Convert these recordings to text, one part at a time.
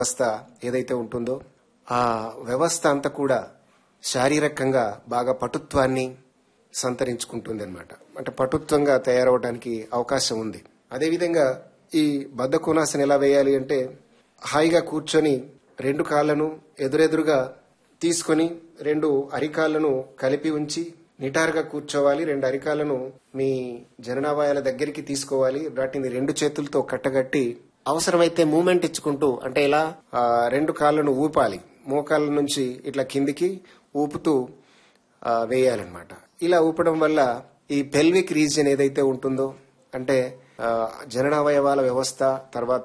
వ్యవస్థ ఏదైతే ఉంటుందో ఆ వ్యవస్థ అంతా కూడా శారీరకంగా బాగా పటుత్వాన్ని సంతరించుకుంటుంది అనమాట అంటే పటుత్వంగా తయారవడానికి అవకాశం ఉంది అదేవిధంగా ఈ బద్ధ కోనాసన ఎలా వేయాలి అంటే హాయిగా కూర్చొని రెండు కాళ్లను ఎదురెదురుగా తీసుకొని రెండు అరికాళ్లను కలిపి ఉంచి నిటారుగా కూర్చోవాలి రెండు అరికాళ్లను మీ జననావాయాల దగ్గరికి తీసుకోవాలి వాటిని రెండు చేతులతో కట్టగట్టి అవసరమైతే మూమెంట్ ఇచ్చుకుంటూ అంటే ఇలా ఆ, రెండు కాళ్లను ఊపాలి మోకాళ్ళ నుంచి ఇట్లా కిందికి ఊపుతూ ఆ, వేయాలన్నమాట ఇలా ఊపడం వల్ల ఈ పెల్విక్ రీజియన్ ఏదైతే ఉంటుందో అంటే ఆ, జననావయవాల వ్యవస్థ తర్వాత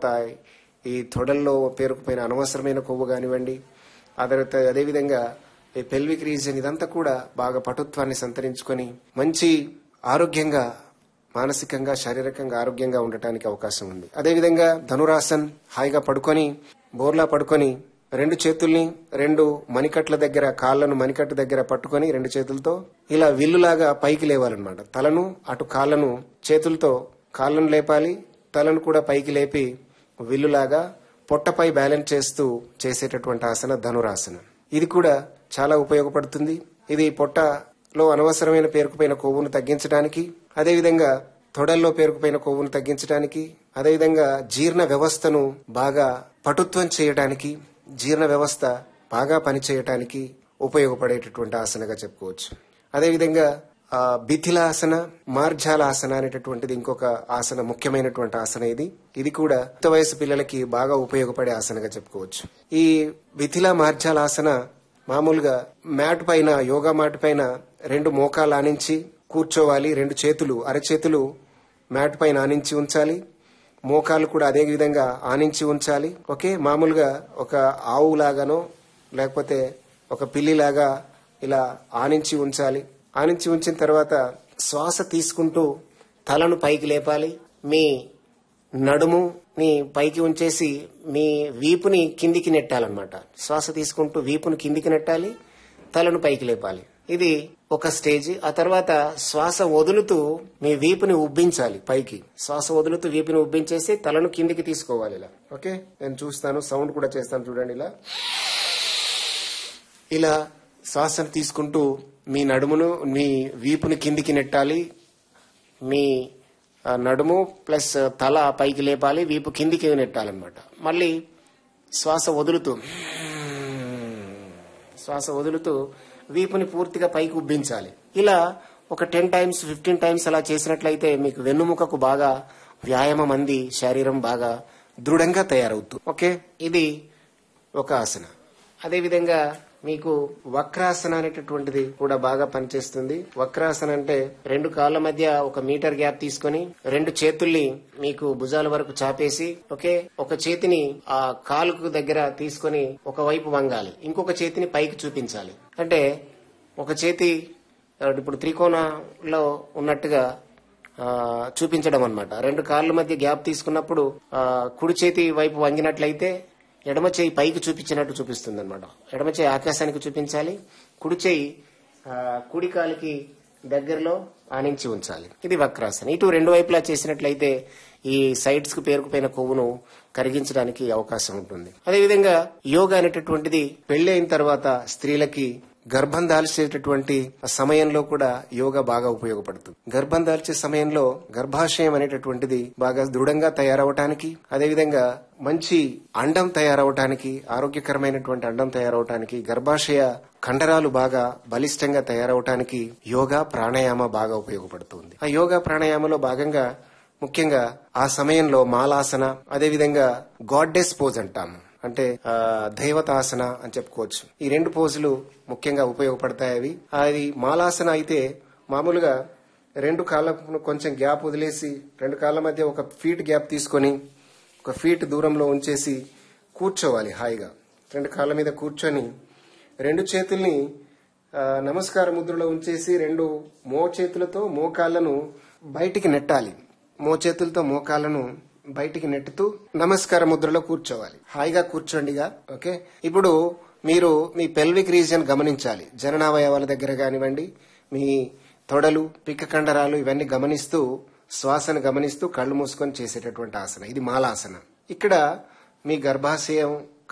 ఈ తొడల్లో పేరుకుపోయిన అనవసరమైన కొవ్వు కానివ్వండి ఆ తర్వాత అదేవిధంగా ఈ పెల్విక్ రీజియన్ ఇదంతా కూడా బాగా పటుత్వాన్ని సంతరించుకొని మంచి ఆరోగ్యంగా మానసికంగా శారీరకంగా ఆరోగ్యంగా ఉండటానికి అవకాశం ఉంది అదేవిధంగా ధనురాసన్ హాయిగా పడుకొని బోర్లా పడుకొని రెండు చేతుల్ని రెండు మణికట్ల దగ్గర కాళ్లను మణికట్టు దగ్గర పట్టుకొని రెండు చేతులతో ఇలా విల్లులాగా పైకి లేవాలన్నమాట తలను అటు కాళ్లను చేతులతో కాళ్లను లేపాలి తలను కూడా పైకి లేపి విల్లులాగా పొట్టపై బ్యాలెన్స్ చేస్తూ చేసేటటువంటి ఆసన ధనురాసన ఇది కూడా చాలా ఉపయోగపడుతుంది ఇది పొట్టలో అనవసరమైన పేరుకుపోయిన కొవ్వును తగ్గించడానికి అదేవిధంగా తొడల్లో పేరుకుపోయిన కొవ్వును తగ్గించడానికి అదేవిధంగా జీర్ణ వ్యవస్థను బాగా పటుత్వం చేయడానికి జీర్ణ వ్యవస్థ బాగా పనిచేయటానికి ఉపయోగపడేటటువంటి ఆసనగా చెప్పుకోవచ్చు అదేవిధంగా ఆ, బిథిలాసన మార్జాలాసన అనేటటువంటిది ఇంకొక ఆసన ముఖ్యమైనటువంటి ఆసన ఇది ఇది కూడా యుక్త వయసు పిల్లలకి బాగా ఉపయోగపడే ఆసనగా చెప్పుకోవచ్చు ఈ బిథిలా మార్జాలాసన మామూలుగా మ్యాట్ పైన యోగా మ్యాట్ పైన రెండు మోకాలు ఆనించి కూర్చోవాలి రెండు చేతులు అరచేతులు మ్యాట్ పైన ఆనించి ఉంచాలి మోకాలు కూడా అదే విధంగా ఆనించి ఉంచాలి ఓకే మామూలుగా ఒక ఆవు లాగానో లేకపోతే ఒక పిల్లిలాగా ఇలా ఆనించి ఉంచాలి ఆనించి ఉంచిన తర్వాత శ్వాస తీసుకుంటూ తలను పైకి లేపాలి మీ నడుముని పైకి ఉంచేసి మీ వీపుని కిందికి నెట్టాలన్నమాట శ్వాస తీసుకుంటూ వీపుని కిందికి నెట్టాలి తలను పైకి లేపాలి ఇది ఒక స్టేజ్ ఆ తర్వాత శ్వాస వదులుతూ మీ వీపుని ఉబ్బించాలి పైకి శ్వాస వదులుతూ వీపుని ఉబ్బించేసి తలను కిందికి తీసుకోవాలి ఇలా ఓకే నేను చూస్తాను సౌండ్ కూడా చేస్తాను చూడండి ఇలా ఇలా శ్వాసను తీసుకుంటూ మీ నడుమును మీ వీపుని కిందికి నెట్టాలి మీ ఆ, నడుము ప్లస్ తల పైకి లేపాలి వీపు కిందికి నెట్టాలన్నమాట మళ్ళీ శ్వాస వదులుతూ శ్వాస వదులుతూ వీపుని పూర్తిగా పైకి ఉబ్బించాలి ఇలా ఒక టెన్ టైమ్స్ ఫిఫ్టీన్ టైమ్స్ అలా చేసినట్లయితే మీకు వెన్నుముకకు బాగా వ్యాయామం అంది శరీరం బాగా దృఢంగా తయారవుతుంది ఓకే ఇది ఒక ఆసన అదేవిధంగా మీకు వక్రాసన అనేటటువంటిది కూడా బాగా పనిచేస్తుంది వక్రాసన అంటే రెండు కాళ్ళ మధ్య ఒక మీటర్ గ్యాప్ తీసుకొని రెండు చేతుల్ని మీకు భుజాల వరకు చాపేసి ఓకే ఒక చేతిని ఆ కాలుకు దగ్గర తీసుకొని ఒక వైపు వంగాలి ఇంకొక చేతిని పైకి చూపించాలి అంటే ఒక చేతి ఆ, ఇప్పుడు త్రికోణంలో ఉన్నట్టుగా ఆ, చూపించడం అన్నమాట రెండు కాళ్ళ మధ్య గ్యాప్ తీసుకున్నప్పుడు ఆ, కుడి చేతి వైపు వంగినట్లయితే ఎడమ చేయి పైకి చూపించినట్టు చూపిస్తుంది అనమాట ఎడమ చేయి ఆకాశానికి చూపించాలి కుడి చేయి ఆ, కుడి కాలికి దగ్గరలో ఆనించి ఉంచాలి ఇది వక్రాసన ఇటు రెండు వైపులా చేసినట్లయితే ఈ సైడ్స్ కు పేరుకుపోయిన కొవ్వును కరిగించడానికి అవకాశం ఉంటుంది అదేవిధంగా యోగా అనేటటువంటిది పెళ్లి అయిన తర్వాత స్త్రీలకి గర్భం దాల్చేటటువంటి సమయంలో కూడా యోగా బాగా ఉపయోగపడుతుంది గర్భం దాల్చే సమయంలో గర్భాశయం అనేటటువంటిది బాగా దృఢంగా తయారవటానికి అదేవిధంగా మంచి అండం తయారవటానికి ఆరోగ్యకరమైనటువంటి అండం తయారవటానికి గర్భాశయ కండరాలు బాగా బలిష్టంగా తయారవటానికి యోగా ప్రాణాయామ బాగా ఉపయోగపడుతుంది ఆ యోగా ప్రాణాయామలో భాగంగా ముఖ్యంగా ఆ సమయంలో మాలాసన అదేవిధంగా గాడ్డెస్ పోజ్ అంటాము అంటే ఆ, దైవతాసన అని చెప్పుకోవచ్చు ఈ రెండు పోజులు ముఖ్యంగా ఉపయోగపడతాయి అవి అది మాలాసన అయితే మామూలుగా రెండు కాళ్ళకు కొంచెం గ్యాప్ వదిలేసి రెండు కాళ్ళ మధ్య ఒక ఫీట్ గ్యాప్ తీసుకొని ఒక ఫీట్ దూరంలో ఉంచేసి కూర్చోవాలి హాయిగా రెండు కాళ్ళ మీద కూర్చొని రెండు చేతుల్ని ఆ, నమస్కార ముద్రలో ఉంచేసి రెండు మో చేతులతో మోకాళ్లను బయటికి నెట్టాలి మో చేతులతో మోకాళ్లను బయటికి నెట్టుతూ నమస్కార ముద్రలో కూర్చోవాలి హాయిగా కూర్చోండిగా ఓకే ఇప్పుడు మీరు మీ పెల్విక్ రీజియన్ గమనించాలి జననావయవాల దగ్గర కానివ్వండి మీ తొడలు పిక్క కండరాలు ఇవన్నీ గమనిస్తూ శ్వాసను గమనిస్తూ కళ్ళు మూసుకొని చేసేటటువంటి ఆసన ఇది మాలాసన ఇక్కడ మీ గర్భాశయం